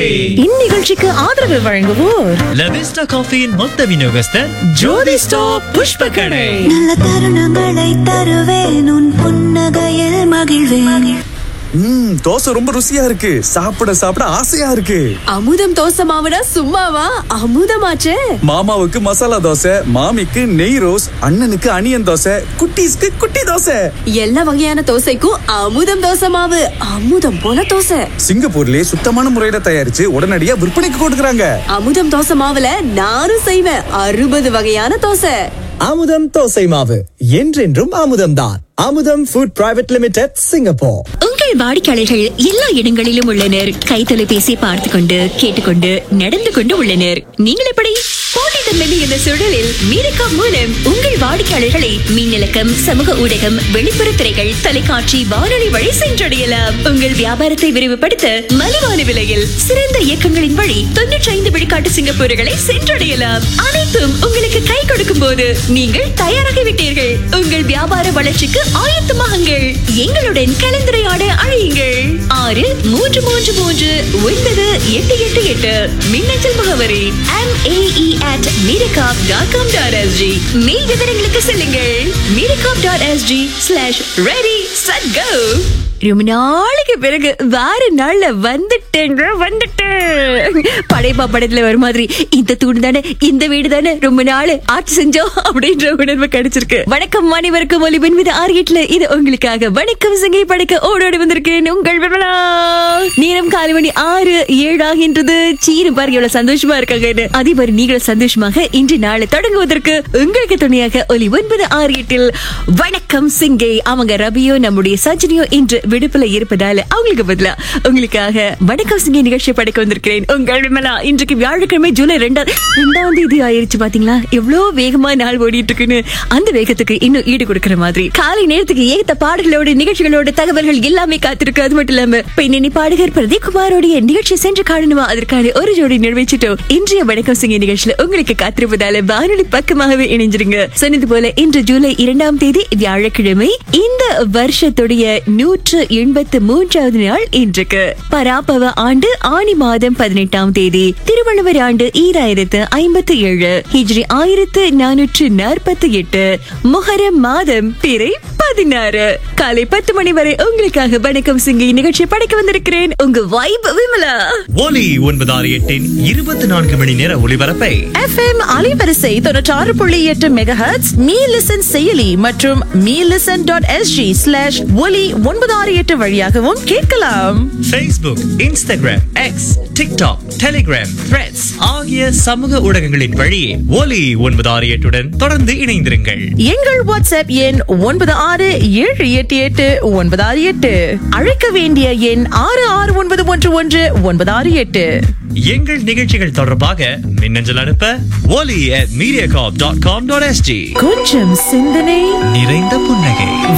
இந்நிகழ்ச்சிக்கு ஆதரவு வழங்குவோர் லவிஸ்டா காஃபியின் மொத்த விநியோகஸ்தர் ஜோதி ஸ்டாப் புஷ்ப கடை நல்ல தருணங்களை தருவேன் உன் புன்னகையில் மகிழ்வேன் ம் தோசை ரொம்ப ருசியா இருக்கு சாப்பிட சாப்பிட ஆசையா இருக்கு அமுதம் தோசை மாவுனா சும்மாவா அமுதமாச்சே மாமாவுக்கு மசாலா தோசை மாமிக்கு நெய் ரோஸ் அண்ணனுக்கு அனியன் தோசை குட்டீஸ்க்கு குட்டி தோசை எல்லா வகையான தோசைக்கும் அமுதம் தோசை மாவு அமுதம் போல தோசை சிங்கப்பூர்லயே சுத்தமான முறையில தயாரிச்சு உடனடியா விற்பனைக்கு கொடுக்கறாங்க அமுதம் தோசை மாவுல நானும் செய்வேன் அறுபது வகையான தோசை அமுதம் தோசை மாவு என்றென்றும் அமுதம்தான் அமுதம் ஃபுட் பிரைவேட் லிமிடெட் சிங்கப்பூர் உங்கள் வாடிக்கையாளர்கள் எல்லா இடங்களிலும் உள்ளனர் கை தொலைபேசி பார்த்து கொண்டு கேட்டுக்கொண்டு நடந்து கொண்டு உள்ளனர் நீங்கள் எப்படி போட்டித்தன்மை இந்த சூழலில் மீரக்கா மூலம் உங்கள் வாடிக்கையாளர்களை மின்னலக்கம் சமூக ஊடகம் வெளிப்புற துறைகள் தொலைக்காட்சி வானொலி வழி சென்றடையலாம் உங்கள் வியாபாரத்தை விரிவுபடுத்த மலிவான விலையில் சிறந்த இயக்கங்களின் வழி தொன்னூற்றி ஐந்து விழுக்காட்டு சிங்கப்பூர்களை சென்றடையலாம் அனைத்தும் உங்களுக்கு கை கொடுக்கும் போது நீங்கள் தயாராகிவிட்டீர்கள் உங்கள் வியாபார வளர்ச்சிக்கு ஆயத்தமாகுங்கள் எங்களுடன் கலந்துரையாட அழையுங்கள் ஆறு மூன்று மூன்று மூன்று ஒன்பது எட்டு எட்டு எட்டு மின்னஞ்சல் முகவரி எம் ஏஇ அட் மீரகாப் டாட் காம் டாட் எஸ்ஜி மேல் விவரங்களுக்கு செல்லுங்கள் மீரகாப் டாட் எஸ்ஜி ஸ்லாஷ் ரெடி சட் கோ ரொம்ப நாளைக்கு பிறகு வேற நாள்ல வந்துட்டேங்க வந்துட்டேன் படைப்பா படத்துல வர மாதிரி இந்த தூண் தானே இந்த வீடு தானே ரொம்ப நாள் ஆட்சி செஞ்சோம் அப்படின்ற உணர்வு கிடைச்சிருக்கு வணக்கம் அனைவருக்கும் ஒலிபின் மீது ஆர்கிட்ல இது உங்களுக்காக வணக்கம் சிங்கை படைக்க ஓடோடி வந்திருக்கேன் உங்கள் விமலா நேரம் காலை மணி ஆறு ஏழு ஆகின்றது சீனு பாருங்க எவ்வளவு சந்தோஷமா இருக்காங்க அதே மாதிரி நீங்களும் சந்தோஷமாக இன்று நாளை தொடங்குவதற்கு உங்களுக்கு துணையாக ஒலி ஒன்பது ஆறு எட்டில் வணக்கம் சிங்கை அவங்க ரபியோ நம்முடைய சஜினியோ இன்று விடுப்புல இருப்பதால அவங்களுக்கு பதிலா உங்களுக்காக வணக்கம் சிங்கை நிகழ்ச்சி படைக்க வந்திருக்கிறேன் உங்கள் விமலா இன்றைக்கு வியாழக்கிழமை ஜூலை ரெண்டாம் ரெண்டாம் தேதி ஆயிருச்சு பாத்தீங்களா எவ்வளவு வேகமா நாள் ஓடிட்டு இருக்குன்னு அந்த வேகத்துக்கு இன்னும் ஈடு கொடுக்கிற மாதிரி காலை நேரத்துக்கு ஏத்த பாடல்களோட நிகழ்ச்சிகளோட தகவல்கள் எல்லாமே காத்திருக்கு அது மட்டும் இல்லாம பின்னணி பாடகர் பிரதீப் குமாரோடைய நிகழ்ச்சி சென்று காணணுமா அதற்கான ஒரு ஜோடி நிறைவேற்றிட்டோம் இன்றைய வணக்கம் சிங்கை நிகழ்ச்சியில உங்களுக்கு காத்திருப்பதால வானொலி பக்கமாகவே இணைஞ்சிருங்க சொன்னது போல இன்று ஜூலை இரண்டாம் தேதி வியாழக்கிழமை இந்த வருஷத்துடைய நூற்று எண்பத்து மூன்றாவது நாள் இன்றைக்கு பராபவ ஆண்டு ஆணி மாதம் பதினெட்டாம் தேதி திருவள்ளுவர் ஆண்டு ஈராயிரத்து ஐம்பத்தி ஏழு ஹிஜ்ரி ஆயிரத்து நானூற்று நாற்பத்தி எட்டு முஹரம் மாதம் பிறை பதினாறு காலை பத்து மணி வரை உங்களுக்காக வணக்கம் சிங்கி நிகழ்ச்சி படைக்க வந்திருக்கிறேன் உங்க வைப் விமலா ஒலி ஒன்பது ஆறு எட்டின் இருபத்தி நான்கு மணி நேர ஒளிபரப்பை எஃப்எம் அலைவரிசை தொண்ணூற்றாறு புள்ளி எட்டு மெகா ஹெர்ட்ஸ் மீ லிசன் செயலி மற்றும் me listen dot SG slash ஒலி ஒன்பது ஆறு எட்டு வழியாகவும் கேட்கலாம் Facebook, Instagram, X, TikTok, Telegram, Threads ஆகிய சமூக ஊடகங்களின் வழியே ஒலி ஒன்பது ஆறு எட்டுடன் தொடர்ந்து இணைந்திருங்கள் எங்கள் வாட்ஸ்அப் எண் ஒன்பது ஆறு ஏழு எட்டு எட்டு ஒன்பது ஆறு எட்டு அழைக்க வேண்டிய எண் ஆறு ஆறு ஒன்பது ஒன்று ஒன்று ஒன்பது ஆறு எட்டு எங்கள் நிகழ்ச்சிகள் தொடர்பாக மின்னஞ்சல் அனுப்ப ஒலி at mediacorp.com.sg கொஞ்சம் சிந்தனை நிறைந்த புன்னகை